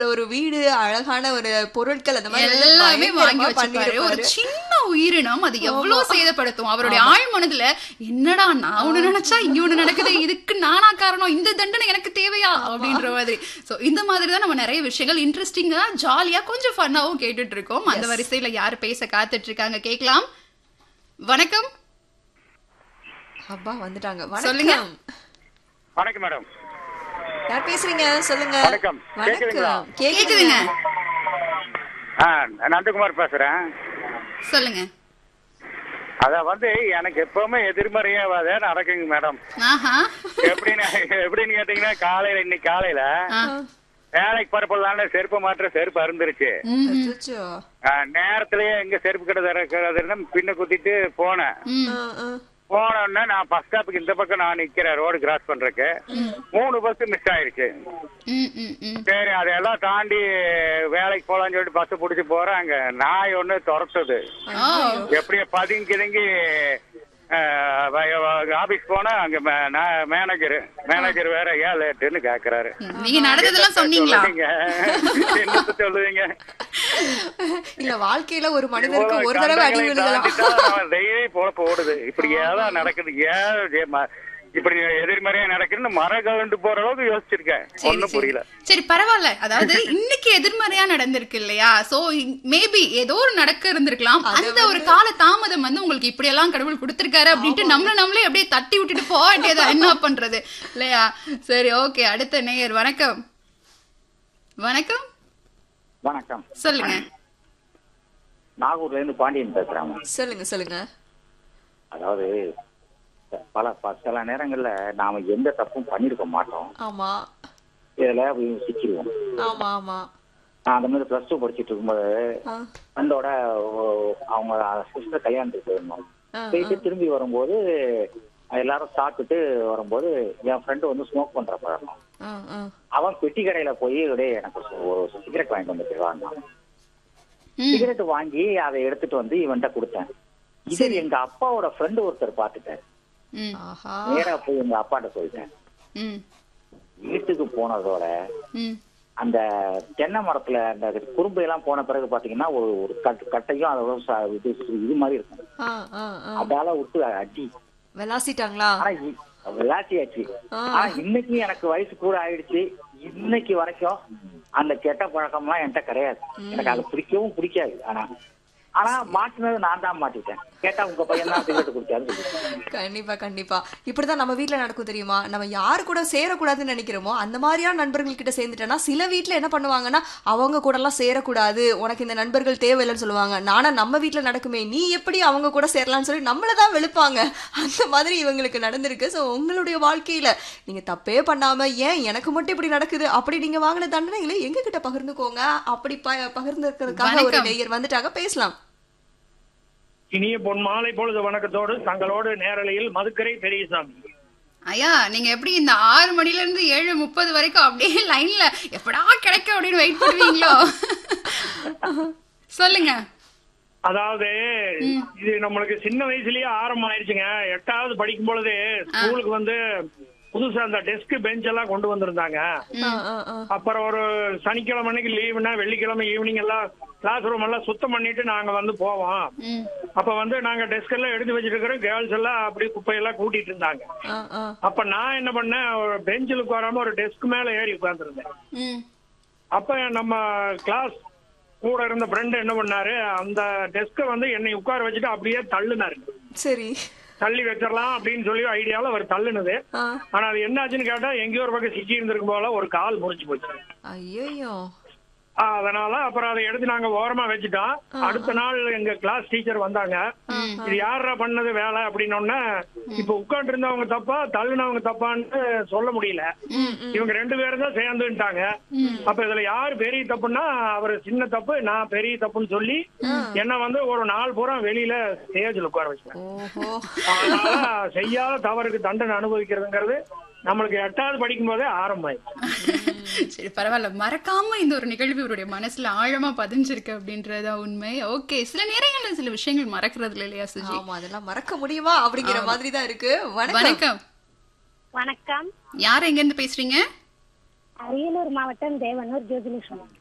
ஒரு வீடு அழகான ஒரு பொருட்கள் அந்த மாதிரி வந்து எல்லாமே வாங்கி பயங்கரமா வச்சிருப்பாரு ஒரு பண்ணிருப்பாரு. சின்ன உயிரினம் அது எவ்வளவு சேதப்படுத்தும் அவருடைய ஆழ் மனதுல என்னடா நான் ஒண்ணு நினைச்சா இங்க ஒண்ணு நடக்குது இதுக்கு நானா காரணம் இந்த தண்டனை எனக்கு தேவையா அப்படின்ற மாதிரி சோ இந்த மாதிரி தான் நம்ம நிறைய விஷயங்கள் இன்ட்ரெஸ்டிங்கா ஜாலியா கொஞ்சம் ஃபன்னாவும் கேட்டுட்டு இருக்கோம் அந்த வரிசையில யாரு பேச காத்துட்டு இருக்காங்க கேக்கலாம் வணக்கம் அப்பா வந்துட்டாங்க சொல்லுங்க. வணக்கம் வணக்கம் மேடம் யார் பேசுறீங்க சொல்லுங்க வணக்கம். கேக்குதுங்களா? வணக்கம் கேக்குதுங்க ஆ நந்தகுமார் பேசுறேன் சொல்லுங்க அத வந்து எனக்கு எப்பவுமே எதிர்மறையாவாத நடக்குங்க மேடம் ஆஹா எப்படின்னு எப்படின்னு கேட்டீங்கன்னா காலையில இன்னைக்கு காலையில ஆ. வேலைக்கு பரப்பலான செருப்பு மாற்ற செருப்பு அருந்துருச்சு ம், அச்சச்சோ. ஆ, நேரத்திலேயே எங்க செருப்பு கடை திறக்கிறதுன்னு பின்ன குத்திட்டு போனேன் ம். ஆ, ஆ. போனோடனே நான் பஸ் ஸ்டாப்புக்கு இந்த பக்கம் நான் நிக்கிறேன் ரோடு கிராஸ் பண்றதுக்கு மூணு பஸ் மிஸ் ஆயிருச்சு ம், ம், ம். சரி அதையெல்லாம் தாண்டி வேலைக்கு போலாம்னு சொல்லிட்டு பஸ் பிடிச்சி போறேன் அங்க நாய் ஒண்ணு துரத்துது ஓ எப்படியோ பதுங்கி கிதுங்கி ஆபீஸ் போனா அங்க மேனேஜர் மேனேஜர் வேற ஏன் லேட்டுன்னு கேக்குறாரு நீங்க நடந்ததெல்லாம் சொன்னீங்களா சொல்லுவீங்க என்னத்த சொல்லுவீங்க இல்ல வாழ்க்கையில ஒரு மனிதருக்கு ஒரு தடவை அடி விழுகலாம் டெய்லி பொழப்பு ஓடுது இப்படி ஏதாவது நடக்குது ஏன் ஏ- ம- இப்படி எதிர்மறையா நடக்குதுன்னு மர கலண்டு போற அளவுக்கு யோசிச்சிருக்கேன் சரி ஒண்ணும் சரி புரியல சரி பரவாயில்ல அதாவது இன்னைக்கு எதிர்மறையா நடந்திருக்கு இல்லையா சோ மேபி ஏதோ ஒரு நடக்க இருந்திருக்கலாம் அந்த ஒரு கால தாமதம் வந்து உங்களுக்கு இப்படி எல்லாம் கடவுள் கொடுத்திருக்காரு அப்படின்ட்டு நம்மள நம்மளே அப்படியே தட்டி விட்டுட்டு போக வேண்டியதா என்ன பண்றது இல்லையா சரி ஓகே அடுத்த நேயர் வணக்கம் வணக்கம் வணக்கம் சொல்லுங்க நாகூர்ல இருந்து பாண்டியன் பேசுறாங்க சொல்லுங்க சொல்லுங்க அதாவது பல ப- சில நேரங்கள்ல நாம எந்த தப்பும் பண்ணிருக்க மாட்டோம் ஆமா இதுல போய் சிக்கிடுவோம் ஆமா ஆமா நான் அந்த மாதிரி பிளஸ் டூ படிச்சிட்டு இருக்கும்போது ஆ, ஃப்ரெண்டோட அவங்க சிஸ்டர் கல்யாணத்துக்கு போயிருந்தோம் ஆ, போயிட்டு திரும்பி வரும்போது எல்லாரும் சாப்பிட்டுட்டு வரும்போது என் ஃப்ரெண்டு வந்து ஸ்மோக் பண்ற பழக்கம் ஆ, ஆ. அவன் பெட்டி கடையில போய் அப்படியே எனக்கு ஒரு சிகரெட் வாங்கிட்டு வந்து வாங்கினான் ம், சிகரெட் வாங்கி அதை எடுத்துட்டு வந்து இவன்கிட்ட கொடுத்தேன் இது எங்க அப்பாவோட ஃப்ரெண்டு ஒருத்தர் பார்த்துட்டாரு ம், ஆஹா நேரா போய் எங்க அப்பாட்ட சொல்லிட்டேன் ம், வீட்டுக்கு போனதோட ம். அந்த தென்னை மரத்துல அந்த குறும்பை எல்லாம் போன பிறகு பாத்தீங்கன்னா ஒரு ஒரு கட்- கட்டையும் அதோட ச- இது இது மாதிரி இருக்கும் ஆ, ஆ, ஆ. அதால விட்டு அடி விளாசிட்டாங்களா ஆனா இ- விளாசியாச்சு ஆ. ஆனா இன்னைக்கு எனக்கு வயசு கூட ஆயிடுச்சு இன்னைக்கு வரைக்கும் அந்த கெட்ட பழக்கம்லாம் என்கிட்ட கிடையாது எனக்கு அது பிடிக்கவும் பிடிக்காது ஆனா ஆனா மாட்டினது நான் தான் மாட்டிட்டேன் கேட்டா உங்க பையன் தான் சிகரெட் குடிச்சாருன்னு சொல்லிட்டு கண்டிப்பா கண்டிப்பா இப்படிதான் நம்ம வீட்ல நடக்கும் தெரியுமா நம்ம யாரு கூட சேரக்கூடாதுன்னு நினைக்கிறோமோ அந்த மாதிரியான நண்பர்கள் கிட்ட சேர்ந்துட்டேன்னா சில வீட்ல என்ன பண்ணுவாங்கன்னா அவங்க கூட எல்லாம் சேரக்கூடாது உனக்கு இந்த நண்பர்கள் தேவையில்லைன்னு சொல்லுவாங்க நானா நம்ம வீட்ல நடக்குமே நீ எப்படி அவங்க கூட சேரலாம்னு சொல்லி நம்மள தான் வெளுப்பாங்க அந்த மாதிரி இவங்களுக்கு நடந்திருக்கு சோ உங்களுடைய வாழ்க்கையில நீங்க தப்பே பண்ணாம ஏன் எனக்கு மட்டும் இப்படி நடக்குது அப்படி நீங்க வாங்கின தண்டனைகளை எங்க கிட்ட பகிர்ந்துக்கோங்க அப்படி ப- பகிர்ந்துக்கிறதுக்காக ஒரு வணக்கம். நேயர் வந்துட்டாங்க பேசலாம் இனிய பொன் மாலை பொழுது வணக்கத்தோடு தங்களோடு நேரலையில் மதுக்கரை பெரியசாமி ஐயா நீங்க எப்படி இந்த ஆறு மணில இருந்து ஏழு முப்பது வரைக்கும் அப்படியே லைன்ல எப்படா கிடைக்கும் அப்படின்னு வெயிட் பண்ணுவீங்களோ சொல்லுங்க அதாவது இது நம்மளுக்கு சின்ன வயசுலயே ஆரம்பம் ஆயிடுச்சுங்க எட்டாவது படிக்கும் பொழுது ஸ்கூலுக்கு வந்து புதுசா அந்த டெஸ்க் பெஞ்ச் எல்லாம் கொண்டு வந்திருந்தாங்க ஆ, ஆ, ஆ. அப்புறம் ஒரு சனிக்கிழமை அன்னைக்கு லீவுனா வெள்ளிக்கிழமை ஈவினிங் எல்லாம் கிளாஸ் ரூம் எல்லாம் சுத்தம் பண்ணிட்டு நாங்க வந்து போவோம் ம், அப்ப வந்து நாங்க டெஸ்க் எல்லாம் எடுத்து வச்சிட்டு இருக்கிறோம் கேர்ள்ஸ் எல்லாம் அப்படி குப்பையெல்லாம் கூட்டிட்டு இருந்தாங்க ஆ, ஆ. அப்ப நான் என்ன பண்ணேன் ஒரு பெஞ்சில் உட்காராம ஒரு டெஸ்க் மேல ஏறி உட்கார்ந்துருந்தேன் ம், அப்ப நம்ம கிளாஸ் கூட இருந்த ஃப்ரெண்ட் என்ன பண்ணாரு அந்த டெஸ்க வந்து என்னை உட்கார வச்சுட்டு அப்படியே தள்ளுனாரு சரி தள்ளி வச்சிடலாம் அப்படின்னு சொல்லி ஐடியால அவர் தள்ளுனது ஆ ஆனா அது என்னாச்சுன்னு கேட்டா எங்கேயோ ஒரு பக்கம் சிக்கி இருந்திருக்கும் போல ஒரு கால் முறிச்சு போச்சு ஐயோ ஆ, அதனால அப்புறம் அதை எடுத்து நாங்க ஓரமா வச்சுட்டோம் அடுத்த நாள் எங்க கிளாஸ் டீச்சர் வந்தாங்க இது யாரா பண்ணது வேலை அப்படின்னோடனே இப்ப உட்கார்ந்து இருந்தவங்க தப்பா தள்ளுனவங்க தப்பான்னு சொல்ல முடியல இவங்க ரெண்டு பேரும் தான் சேர்ந்துட்டாங்க அப்ப இதுல யாரு பெரிய தப்புன்னா அவர் சின்ன தப்பு நான் பெரிய தப்புன்னு சொல்லி என்ன வந்து ஒரு நாள் பூரா வெளியில ஸ்டேஜ்ல உட்கார வச்சிட்டேன் ஓஹோ அதனால செய்யாத தவறுக்கு தண்டனை அனுபவிக்கிறதுங்கிறது நம்மளுக்கு எட்டாவது படிக்கும் போதே ஆரம்பமாயிடுச்சு சரி பரவாயில்ல மறக்காம இந்த ஒரு நிகழ்வு இவருடைய மனசுல ஆழமா பதிஞ்சிருக்கு அப்படின்றதா உண்மை ஓகே சில நேரங்கள்ல சில விஷயங்கள் மறக்கறதுல இல்லையா சுஜி ஆமா அதெல்லாம் மறக்க முடியுமா அப்படிங்கிற மாதிரி தான் இருக்கு வணக்கம் வணக்கம் வணக்கம் யார் எங்க இருந்து பேசுறீங்க அரியலூர் மாவட்டம் தேவனூர் ஜோதிலட்சுமி